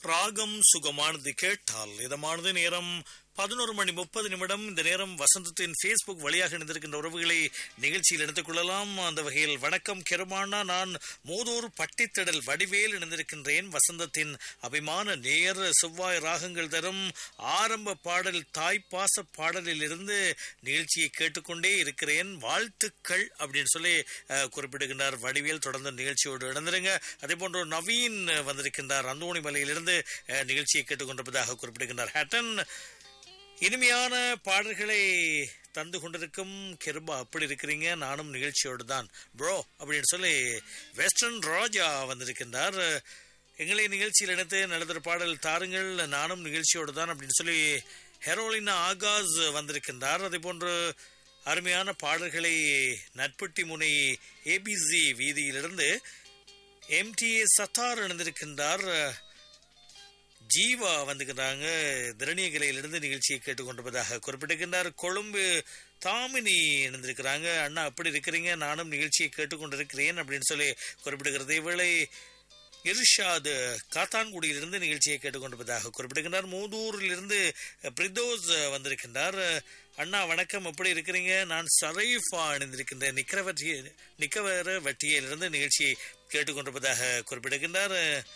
ராகம் சுகமானது கேட்டால் இதமானது நேரம் பதினோரு மணி முப்பது நிமிடம் இந்த நேரம் வசந்தத்தின் ஃபேஸ்புக் வழியாக இணைந்திருக்கின்ற உறவுகளை நிகழ்ச்சியில் எடுத்துக் கொள்ளலாம் அந்த வகையில் வணக்கம் கெருமானா நான் மூதூர் பட்டித்திடல் வடிவேல் இணைந்திருக்கின்றேன் வசந்தத்தின் அபிமான நேர் செவ்வாய் ராகங்கள் தரும் ஆரம்ப பாடல் தாய்ப்பாச பாடலில் இருந்து நிகழ்ச்சியை கேட்டுக்கொண்டே இருக்கிறேன் வாழ்த்துக்கள் அப்படின்னு சொல்லி அஹ், குறிப்பிடுகின்றார் வடிவேல் தொடர்ந்து நிகழ்ச்சியோடு இணைந்திருங்க அதே போன்று நவீன் வந்திருக்கின்றார் அந்தோணி மலையிலிருந்து அஹ், நிகழ்ச்சியை கேட்டுக்கொண்டிருப்பதாக குறிப்பிடுகின்றார் ஹேட்டன் இனிமையான பாடல்களை தந்து கொண்டிருக்கும் கெருபா அப்படி இருக்கிறீங்க நானும் நிகழ்ச்சியோடு தான் ப்ரோ அப்படின்னு சொல்லி வெஸ்டர்ன் ராஜா வந்திருக்கின்றார் எங்களை நிகழ்ச்சியில் இணைத்து நல்லதொரு பாடல் தாருங்கள் நானும் நிகழ்ச்சியோடு தான் அப்படின்னு சொல்லி ஹெரோலினா ஆகாஸ் வந்திருக்கின்றார் அதே போன்று அருமையான பாடல்களை நட்பட்டி முனை ஏபிசி வீதியிலிருந்து எம்டிஏ சத்தார் இணைந்திருக்கின்றார் ஜீவா வந்துக்கிறாங்க திரணியகிலையிலிருந்து நிகழ்ச்சியை கேட்டுக்கொண்டிருப்பதாக குறிப்பிட்டிருக்கின்றார் கொழும்பு தாமினி இணைந்திருக்கிறாங்க அண்ணா அப்படி இருக்கிறீங்க நானும் நிகழ்ச்சியை கேட்டுக்கொண்டிருக்கிறேன் அப்படின்னு சொல்லி குறிப்பிடுகிறது இவளை இர்ஷாத் காத்தான்குடியிலிருந்து நிகழ்ச்சியை கேட்டுக்கொண்டிருப்பதாக குறிப்பிடுகின்றார் மூதூரிலிருந்து பிரிதோஸ் வந்திருக்கின்றார் அண்ணா வணக்கம் எப்படி இருக்கிறீங்க நான் சரைஃபா அணிந்திருக்கின்ற நிக்கரவட்டி நிக்கவர வட்டியிலிருந்து நிகழ்ச்சியை கேட்டுக்கொண்டிருப்பதாக குறிப்பிடுகின்றார்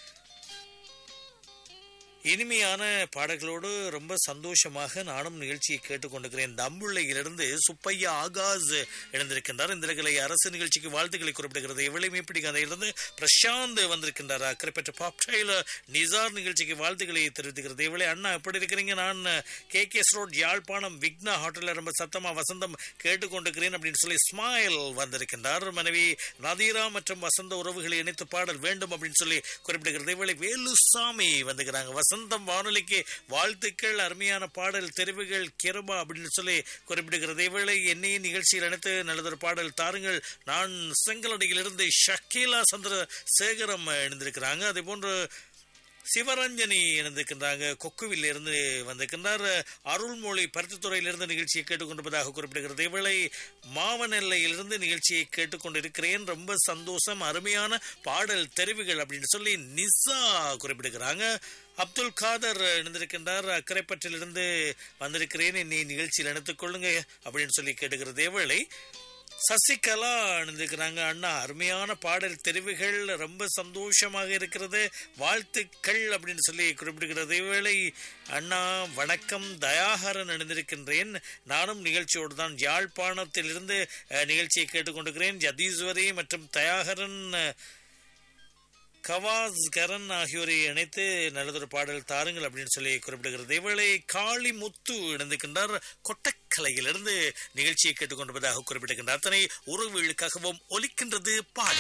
இனிமையான பாடல்களோடு ரொம்ப சந்தோஷமாக நானும் நிகழ்ச்சியை கேட்டுக்கொண்டிருக்கிறேன் தம்புள்ளையிலிருந்து சுப்பையா ஆகாஸ் இணைந்திருக்கின்றார் இந்த நிகழை அரசு நிகழ்ச்சிக்கு வாழ்த்துக்களை குறிப்பிடுகிறது எவ்வளவு மீப்பிடி கதையிலிருந்து பிரசாந்த் வந்திருக்கின்றார் அக்கறை பெற்ற பாப் டெய்லர் நிசார் நிகழ்ச்சிக்கு வாழ்த்துக்களை தெரிவித்துக்கிறது இவளை அண்ணா எப்படி இருக்கிறீங்க நான் K KS road Yazhpanam Vigna ஹோட்டலில் ரொம்ப சத்தமா வசந்தம் கேட்டுக்கொண்டிருக்கிறேன் அப்படின்னு சொல்லி ஸ்மைல் வந்திருக்கின்றார் மனைவி நதீரா மற்றும் வசந்த உறவுகளை இணைத்து பாடல் வேண்டும் அப்படின்னு சொல்லி குறிப்பிடுகிறது இவளை வேலுசாமி வந்துக்கிறாங்க வசந்தம் வானொலிக்கு வாழ்த்துக்கள் அருமையான பாடல் தெரிவுகள் கிருபா அப்படின்னு சொல்லி குறிப்பிடுகிறது இவளை என்னையும் நிகழ்ச்சியில் இணைத்து நல்லதொரு பாடல் தாருங்கள் நான் செங்கலடியிலிருந்து ஷக்கீலா சந்திர சேகரம் இணைந்திருக்கிறாங்க அதே போன்று சிவரஞ்சனி இணைந்திருக்கின்றாங்க கொக்குவில் இருந்து வந்திருக்கின்றார் அருள்மொழி பருத்தித்துறையிலிருந்து நிகழ்ச்சியை கேட்டுக்கொண்டிருப்பதாக குறிப்பிடுகிறது இவளை மாவனெல்லையிலிருந்து நிகழ்ச்சியை கேட்டுக்கொண்டிருக்கிறேன் ரொம்ப சந்தோஷம் அருமையான பாடல் தெரிவுகள் அப்படின்னு சொல்லி நிசா குறிப்பிடுகிறாங்க அப்துல் காதர் இணைந்திருக்கின்றார் அக்கரைப்பற்றிலிருந்து வந்திருக்கிறேன் என்னை நிகழ்ச்சியில் இணைத்துக் கொள்ளுங்க அப்படின்னு சொல்லி கேட்டுக்கிறது இவளை சசிகலா அணிந்திருக்கிறாங்க அண்ணா அருமையான பாடல் தெரிவுகள் ரொம்ப சந்தோஷமாக இருக்கிறது வாழ்த்துக்கள் அப்படின்னு சொல்லி குறிப்பிடுகிறது இவேளை அண்ணா வணக்கம் தயாகரன் அணிந்திருக்கின்றேன் நானும் நிகழ்ச்சியோடு தான் யாழ்ப்பாணத்திலிருந்து அஹ், நிகழ்ச்சியை கேட்டுக்கொண்டிருக்கிறேன் ஜதீஸ்வரி மற்றும் தயாகரன் அஹ், கவாஸ் கரன் ஆகியோரை இணைத்து நல்லதொரு பாடல் தாருங்கள் அப்படின்னு சொல்லி குறிப்பிடுகிறது இவளை காளி முத்து இணைந்திருக்கின்றார் கொட்டக்கலையிலிருந்து நிகழ்ச்சியை கேட்டுக்கொண்டிருப்பதாக குறிப்பிடுகின்றார் அத்தனை உறவுகளுக்காகவும் ஒலிக்கின்றது பாடல்